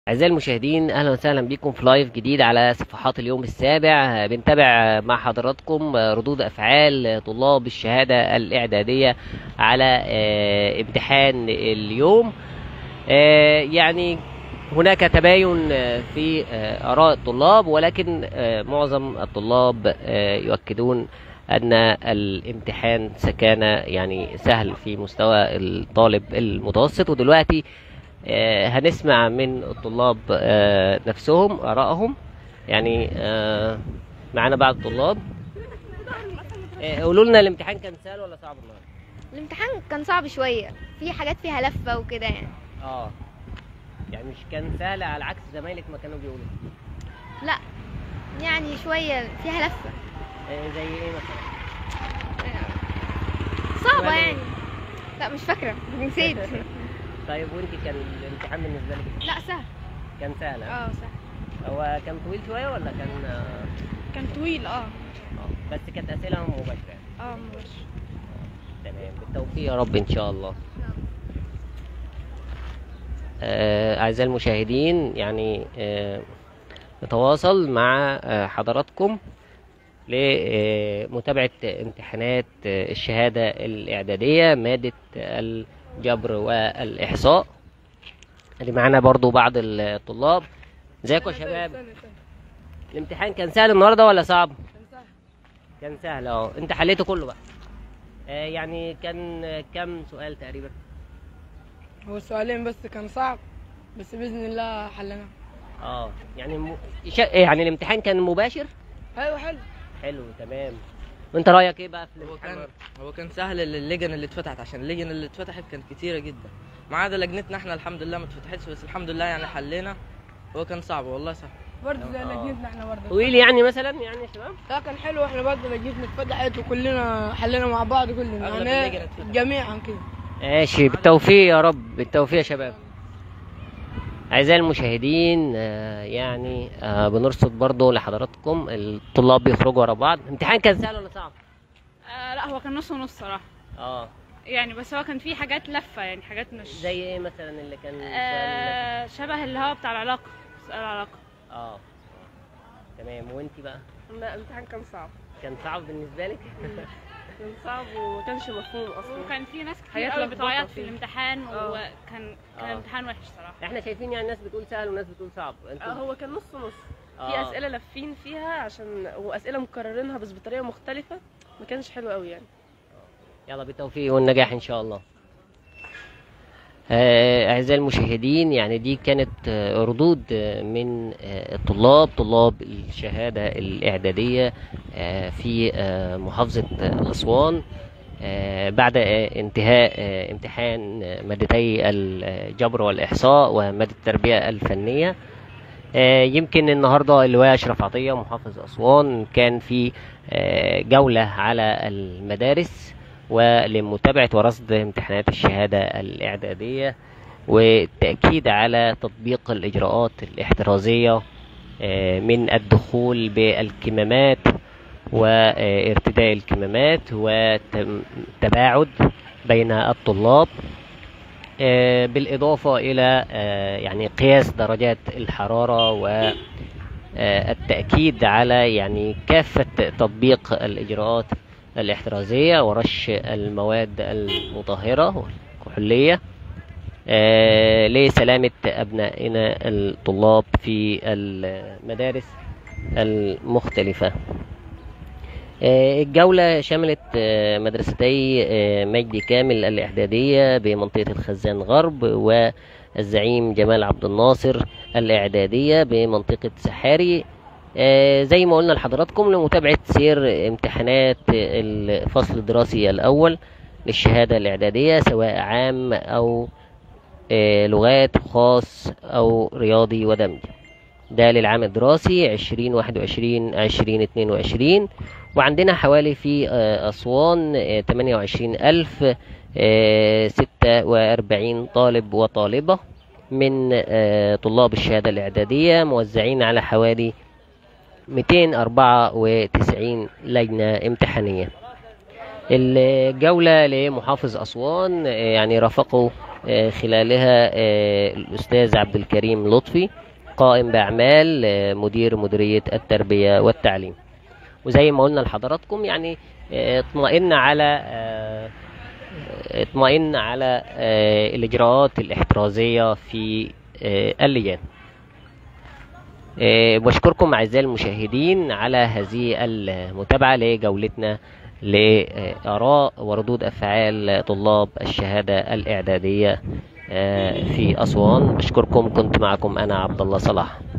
أعزائي المشاهدين أهلا وسهلا بكم في لايف جديد على صفحات اليوم السابع بنتابع مع حضراتكم ردود أفعال طلاب الشهادة الإعدادية على آه، امتحان اليوم آه، يعني هناك تباين في آه، آراء الطلاب ولكن آه، معظم الطلاب آه، يؤكدون أن الامتحان سكان يعني سهل في مستوى الطالب المتوسط ودلوقتي آه، هنسمع من الطلاب آه، نفسهم آرائهم يعني آه، معانا بعض الطلاب آه، قولوا لنا الامتحان كان سهل ولا صعب النهارده؟ الامتحان كان صعب شوية في حاجات فيها لفة وكده يعني اه يعني مش كان سهل على عكس زمايلك ما كانوا بيقولوا لا يعني شوية فيها لفة آه، زي ايه مثلا؟ صعبة ولا إيه؟ يعني لا مش فاكرة نسيت طيب وانت كان الامتحان بالنسبه لك لا سهل كان سهل ها؟ اه سهل هو كان طويل شويه ولا كان آه، كان طويل اه آه، بس كانت اسئله مباشره يعني. اه مباشر تمام بالتوفيق يا رب ان شاء الله آه، اعزائي المشاهدين يعني آه، نتواصل مع آه، حضراتكم لمتابعة امتحانات آه، الشهادة الإعدادية مادة الجبر والإحصاء اللي معانا برضو بعض الطلاب ازيكم يا شباب الامتحان كان سهل النهارده ولا صعب كان سهل اه انت حليته كله بقى آه، يعني كان آه، كم سؤال تقريبا هو السؤالين بس كان صعب بس باذن الله حلنا اه يعني م... ش... يعني الامتحان كان مباشر حلو حلو حلو تمام وانت رايك ايه بقى في هو الامتحان كان هو كان سهل للجن اللي اتفتحت عشان اللجن اللي اتفتحت كانت كتيره جدا ما عدا لجنتنا احنا الحمد لله ما اتفتحتش بس الحمد لله يعني حلينا هو كان صعب والله صعب برضه زي آه. لجنتنا احنا برضه طويل يعني مثلا يعني يا شباب لا كان حلو احنا برضه لجنتنا اتفتحت وكلنا حلينا مع بعض كلنا أغلب يعني اللجنة اتفتحت. جميعا كده ماشي بالتوفيق يا رب بالتوفيق يا شباب أعزائي المشاهدين آه، يعني آه، بنرصد برضو لحضراتكم الطلاب بيخرجوا ورا بعض الامتحان كان سهل ولا صعب؟ آه لا هو كان نص ونص صراحة اه يعني بس هو كان فيه حاجات لفة يعني حاجات مش زي ايه مثلا اللي كان سهل؟ آه شبه اللي هو بتاع العلاقة سؤال العلاقة اه تمام وانت بقى لا الامتحان كان صعب كان صعب بالنسبه لك كان صعب وما كانش مفهوم اصلا وكان في ناس كتير حاجات قوي لخبطة بتعيط في فيه. الامتحان آه. وكان كان آه. امتحان وحش صراحة احنا شايفين يعني ناس بتقول سهل وناس بتقول صعب آه انتوا هو كان نص نص في آه. اسئله لافين فيها عشان واسئله مكررينها بس بطريقه مختلفه ما كانش حلو قوي يعني يلا بالتوفيق والنجاح ان شاء الله آه، أعزائي المشاهدين يعني دي كانت آه، ردود آه، من آه، الطلاب طلاب الشهادة الإعدادية آه، في آه، محافظة آه، أسوان آه، بعد آه، انتهاء آه، امتحان آه، مادتي الجبر والإحصاء ومادة التربية الفنية آه، يمكن النهارده اللواء اشرف عطيه محافظ اسوان كان في آه، جوله على المدارس ولمتابعه ورصد امتحانات الشهاده الاعداديه والتاكيد على تطبيق الاجراءات الاحترازيه آه، من الدخول بالكمامات وارتداء الكمامات والتباعد بين الطلاب آه، بالإضافة إلى آه، يعني قياس درجات الحرارة والتأكيد على يعني كافة تطبيق الإجراءات الاحترازية ورش المواد المطهرة والكحولية آه، لسلامة أبنائنا الطلاب في المدارس المختلفة آه، الجولة شملت آه، مدرستي آه، مجدي كامل الإعدادية بمنطقة الخزان غرب والزعيم جمال عبد الناصر الإعدادية بمنطقة سحاري آه، زي ما قلنا لحضراتكم لمتابعة سير امتحانات الفصل الدراسي الأول للشهادة الإعدادية سواء عام أو آه، لغات خاص أو رياضي ودمج ده للعام الدراسي عشرين واحد وعشرين عشرين اتنين وعشرين وعندنا حوالي في آه، أسوان تمانية وعشرين ألف ستة وأربعين طالب وطالبة من آه، طلاب الشهادة الإعدادية موزعين على حوالي ميتين أربعة وتسعين لجنة امتحانية الجولة لمحافظ أسوان آه، يعني رافقوا آه، خلالها آه، الأستاذ عبد الكريم لطفي قائم بأعمال آه، مدير مديرية التربية والتعليم وزي ما قلنا لحضراتكم يعني آه، اطمئن على آه، اطمئن على آه، الإجراءات الاحترازية في آه، اللجان آه، بشكركم أعزائي المشاهدين على هذه المتابعة لجولتنا لآراء وردود أفعال طلاب الشهادة الإعدادية آه، في أسوان بشكركم كنت معكم أنا عبد الله صلاح